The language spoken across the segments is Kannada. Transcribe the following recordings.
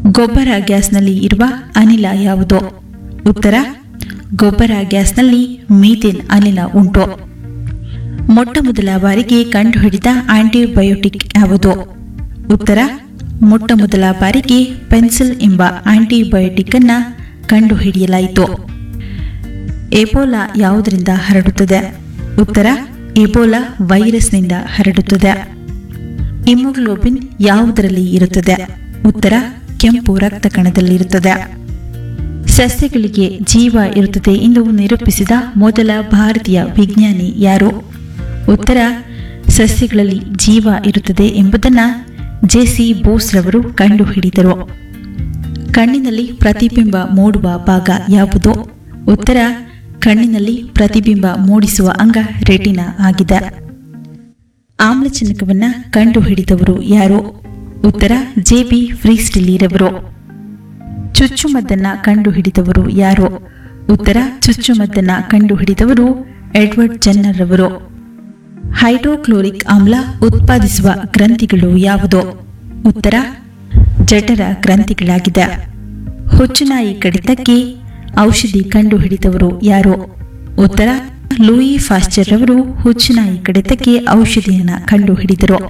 ಗೊಬ್ಬರ ಗ್ಯಾಸ್ನಲ್ಲಿ ಇರುವ ಅನಿಲ ಯಾವುದು ಉತ್ತರ ಗೊಬ್ಬರ ಗ್ಯಾಸ್ನಲ್ಲಿ ಮೀಥೇನ್ ಅನಿಲ ಉಂಟು ಮೊಟ್ಟ ಮೊದಲ ಬಾರಿಗೆ ಕಂಡುಹಿಡಿದ ಆಂಟಿಬಯೋಟಿಕ್ ಯಾವುದು ಉತ್ತರ ಮೊಟ್ಟ ಮೊದಲ ಬಾರಿಗೆ ಪೆನ್ಸಿಲ್ ಎಂಬ ಆಂಟಿಬಯೋಟಿಕ್ ಅನ್ನ ಕಂಡುಹಿಡಿಯಲಾಯಿತು ಎಬೋಲಾ ಯಾವುದರಿಂದ ಹರಡುತ್ತದೆ ಉತ್ತರ ಎಬೋಲಾ ವೈರಸ್ನಿಂದ ಹರಡುತ್ತದೆ ಹಿಮೋಗ್ಲೋಬಿನ್ ಯಾವುದರಲ್ಲಿ ಇರುತ್ತದೆ ಉತ್ತರ ಕೆಂಪು ರಕ್ತ ಕಣದಲ್ಲಿರುತ್ತದೆ ಸಸ್ಯಗಳಿಗೆ ಜೀವ ಇರುತ್ತದೆ ಎಂದು ನಿರೂಪಿಸಿದ ಮೊದಲ ಭಾರತೀಯ ವಿಜ್ಞಾನಿ ಯಾರು ಉತ್ತರ ಸಸ್ಯಗಳಲ್ಲಿ ಜೀವ ಇರುತ್ತದೆ ಎಂಬುದನ್ನು ಜೆಸಿ ಬೋಸ್ ರವರು ಕಂಡುಹಿಡಿದರು ಕಣ್ಣಿನಲ್ಲಿ ಪ್ರತಿಬಿಂಬ ಮೂಡುವ ಭಾಗ ಯಾವುದು ಉತ್ತರ ಕಣ್ಣಿನಲ್ಲಿ ಪ್ರತಿಬಿಂಬ ಮೂಡಿಸುವ ಅಂಗ ರೆಟಿನಾ ಆಗಿದೆ ಆಮ್ಲಜನಕವನ್ನ ಕಂಡುಹಿಡಿದವರು ಯಾರು ಉತ್ತರ ಜೆ ಬಿ ಫ್ರೀಸ್ಟಿಲಿರವರು ಚುಚ್ಚುಮದ್ದನ್ನ ಕಂಡುಹಿಡಿದವರು ಯಾರು ಉತ್ತರ ಚುಚ್ಚುಮದ್ದನ್ನ ಕಂಡುಹಿಡಿದವರು ಎಡ್ವರ್ಡ್ ಜನ್ನರ್ ರವರು ಹೈಡ್ರೋಕ್ಲೋರಿಕ್ ಆಮ್ಲ ಉತ್ಪಾದಿಸುವ ಗ್ರಂಥಿಗಳು ಯಾವುದು ಉತ್ತರ ಜಠರ ಗ್ರಂಥಿಗಳಾಗಿದೆ ಹುಚ್ಚುನಾಯಿ ಕಡಿತಕ್ಕೆ ಔಷಧಿ ಕಂಡುಹಿಡಿದವರು ಯಾರು ಉತ್ತರ ಲೂಯಿ ಫಾಸ್ಚರ್ ಅವರು ಹುಚ್ಚುನಾಯಿ ಕಡಿತಕ್ಕೆ ಔಷಧಿಯನ್ನು ಕಂಡುಹಿಡಿದರು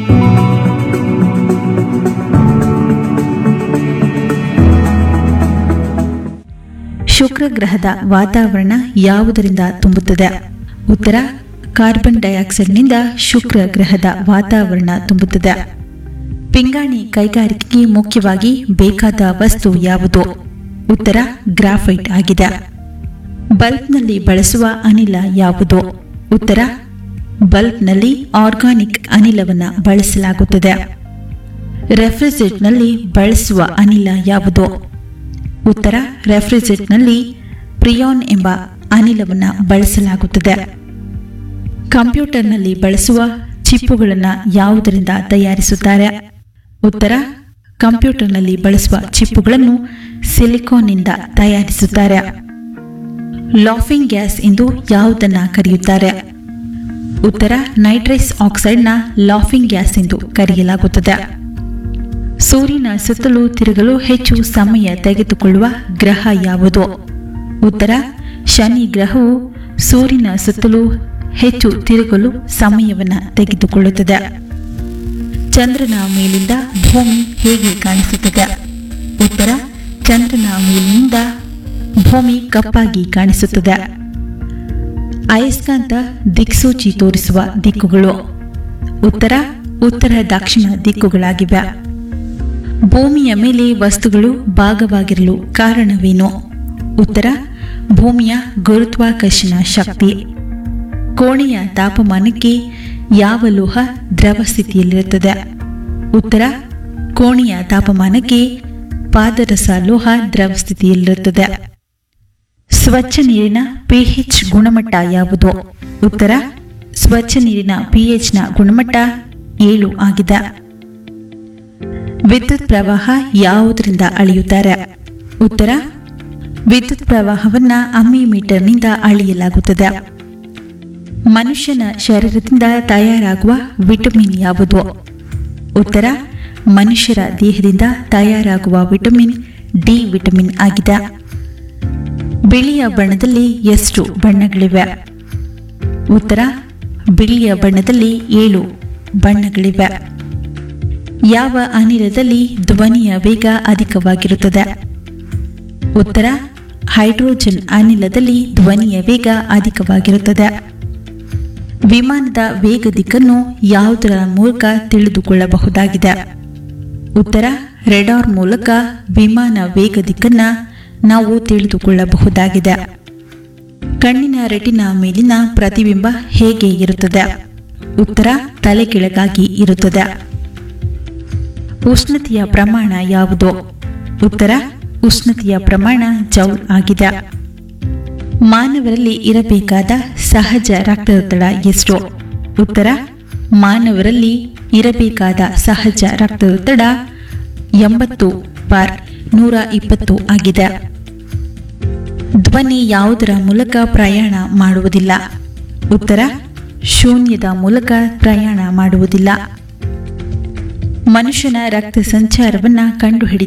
ಶುಕ್ರ ಗ್ರಹದ ವಾತಾವರಣ ಯಾವುದರಿಂದ ತುಂಬುತ್ತದೆ ಉತ್ತರ ಕಾರ್ಬನ್ ಡೈಆಕ್ಸೈಡ್ನಿಂದ ಶುಕ್ರ ಗ್ರಹದ ವಾತಾವರಣ ತುಂಬುತ್ತದೆ ಪಿಂಗಾಣಿ ಕೈಗಾರಿಕೆಗೆ ಮುಖ್ಯವಾಗಿ ಬೇಕಾದ ವಸ್ತು ಯಾವುದು ಉತ್ತರ ಗ್ರಾಫೈಟ್ ಆಗಿದೆ ಬಲ್ಬ್ನಲ್ಲಿ ಬಳಸುವ ಅನಿಲ ಯಾವುದು ಉತ್ತರ ಬಲ್ಬ್ನಲ್ಲಿ ಆರ್ಗಾನಿಕ್ ಅನಿಲವನ್ನು ಬಳಸಲಾಗುತ್ತದೆ ರೆಫ್ರಿಜರೇಟ್ನಲ್ಲಿ ಬಳಸುವ ಅನಿಲ ಯಾವುದು ಉತ್ತರ ರೆಫ್ರಿಜರೇಟ್ನಲ್ಲಿ ಪ್ರಿಯಾನ್ ಎಂಬ ಅನಿಲವನ್ನು ಬಳಸಲಾಗುತ್ತದೆ ಕಂಪ್ಯೂಟರ್ನಲ್ಲಿ ಬಳಸುವ ಚಿಪ್ಪುಗಳನ್ನು ಯಾವುದರಿಂದ ತಯಾರಿಸುತ್ತಾರೆ ಉತ್ತರ ಕಂಪ್ಯೂಟರ್ನಲ್ಲಿ ಬಳಸುವ ಚಿಪ್ಪುಗಳನ್ನು ಸಿಲಿಕಾನ್ನಿಂದ ತಯಾರಿಸುತ್ತಾರೆ ಲಾಫಿಂಗ್ ಗ್ಯಾಸ್ ಎಂದು ಯಾವುದನ್ನ ಕರೆಯುತ್ತಾರೆ ಉತ್ತರ ನೈಟ್ರಸ್ ಆಕ್ಸೈಡ್ನ ಲಾಫಿಂಗ್ ಗ್ಯಾಸ್ ಎಂದು ಕರೆಯಲಾಗುತ್ತದೆ ಸೂರ್ಯನ ಸುತ್ತಲೂ ತಿರುಗಲು ಹೆಚ್ಚು ಸಮಯ ತೆಗೆದುಕೊಳ್ಳುವ ಗ್ರಹ ಯಾವುದು ಉತ್ತರ ಶನಿ ಗ್ರಹವು ಸೂರ್ಯನ ಸುತ್ತಲೂ ಹೆಚ್ಚು ತಿರುಗಲು ಸಮಯವನ್ನು ತೆಗೆದುಕೊಳ್ಳುತ್ತದೆ ಚಂದ್ರನ ಮೇಲಿಂದ ಭೂಮಿ ಹೇಗೆ ಕಾಣಿಸುತ್ತದೆ ಉತ್ತರ ಚಂದ್ರನ ಮೇಲಿನಿಂದ ಭೂಮಿ ಕಪ್ಪಾಗಿ ಕಾಣಿಸುತ್ತದೆ ಅಯಸ್ಕಾಂತ ದಿಕ್ಸೂಚಿ ತೋರಿಸುವ ದಿಕ್ಕುಗಳು ಉತ್ತರ ಉತ್ತರ ದಕ್ಷಿಣ ದಿಕ್ಕುಗಳಾಗಿವೆ ಭೂಮಿಯ ಮೇಲೆ ವಸ್ತುಗಳು ಭಾಗವಾಗಿರಲು ಕಾರಣವೇನು ಉತ್ತರ ಭೂಮಿಯ ಗುರುತ್ವಾಕರ್ಷಣ ಶಕ್ತಿ ಕೋಣೆಯ ತಾಪಮಾನಕ್ಕೆ ಯಾವ ಲೋಹ ದ್ರವ ಸ್ಥಿತಿಯಲ್ಲಿರುತ್ತದೆ ಉತ್ತರ ಕೋಣೆಯ ತಾಪಮಾನಕ್ಕೆ ಪಾದರಸ ಲೋಹ ದ್ರವ ಸ್ಥಿತಿಯಲ್ಲಿರುತ್ತದೆ ಸ್ವಚ್ಛ ನೀರಿನ ಪಿಎಚ್ ಗುಣಮಟ್ಟ ಯಾವುದು ಉತ್ತರ ಸ್ವಚ್ಛ ನೀರಿನ ಪಿಎಚ್ನ ಗುಣಮಟ್ಟ ಏಳು ಆಗಿದೆ ವಿದ್ಯುತ್ ಪ್ರವಾಹ ಯಾವುದರಿಂದ ಅಳೆಯುತ್ತಾರೆ ಉತ್ತರ ವಿದ್ಯುತ್ ಪ್ರವಾಹವನ್ನ ಅಮ್ಮಿಮೀಟರ್ನಿಂದ ಅಳೆಯಲಾಗುತ್ತದೆ ಮನುಷ್ಯನ ಶರೀರದಿಂದ ತಯಾರಾಗುವ ವಿಟಮಿನ್ ಯಾವುದು ಉತ್ತರ ಮನುಷ್ಯರ ದೇಹದಿಂದ ತಯಾರಾಗುವ ವಿಟಮಿನ್ ಡಿ ವಿಟಮಿನ್ ಆಗಿದೆ ಬಿಳಿಯ ಬಣ್ಣದಲ್ಲಿ ಎಷ್ಟು ಬಣ್ಣಗಳಿವೆ ಉತ್ತರ ಬಿಳಿಯ ಬಣ್ಣದಲ್ಲಿ ಏಳು ಬಣ್ಣಗಳಿವೆ ಯಾವ ಅನಿಲದಲ್ಲಿ ಧ್ವನಿಯ ವೇಗ ಅಧಿಕವಾಗಿರುತ್ತದೆ ಉತ್ತರ ಹೈಡ್ರೋಜನ್ ಅನಿಲದಲ್ಲಿ ಧ್ವನಿಯ ವೇಗ ಅಧಿಕವಾಗಿರುತ್ತದೆ ವಿಮಾನದ ವೇಗ ದಿಕ್ಕನ್ನು ಯಾವುದರ ಮೂಲಕ ತಿಳಿದುಕೊಳ್ಳಬಹುದಾಗಿದೆ ಉತ್ತರ ರೆಡಾರ್ ಮೂಲಕ ವಿಮಾನ ವೇಗ ದಿಕ್ಕನ್ನ ನಾವು ತಿಳಿದುಕೊಳ್ಳಬಹುದಾಗಿದೆ ಕಣ್ಣಿನ ರೆಟಿನ ಮೇಲಿನ ಪ್ರತಿಬಿಂಬ ಹೇಗೆ ಇರುತ್ತದೆ ಉತ್ತರ ತಲೆ ಕೆಳಗಾಗಿ ಇರುತ್ತದೆ ಉಷ್ಣತೆಯ ಪ್ರಮಾಣ ಯಾವುದು ಉತ್ತರ ಉಷ್ಣತೆಯ ಪ್ರಮಾಣ ಜೌಲ್ ಆಗಿದೆ ಮಾನವರಲ್ಲಿ ಇರಬೇಕಾದ ಸಹಜ ರಕ್ತದೊತ್ತಡ ಎಷ್ಟು ಉತ್ತರ ಮಾನವರಲ್ಲಿ ಇರಬೇಕಾದ ಸಹಜ ರಕ್ತದೊತ್ತಡ ಎಂಬತ್ತು ಬಾರ್ ನೂರ ಇಪ್ಪತ್ತು ಆಗಿದೆ ಧ್ವನಿ ಯಾವುದರ ಮೂಲಕ ಪ್ರಯಾಣ ಮಾಡುವುದಿಲ್ಲ ಉತ್ತರ ಶೂನ್ಯದ ಮೂಲಕ ಪ್ರಯಾಣ ಮಾಡುವುದಿಲ್ಲ ಮನುಷ್ಯನ ರಕ್ತ ಸಂಚಾರವನ್ನು ಕಂಡುಹಿಡಿದ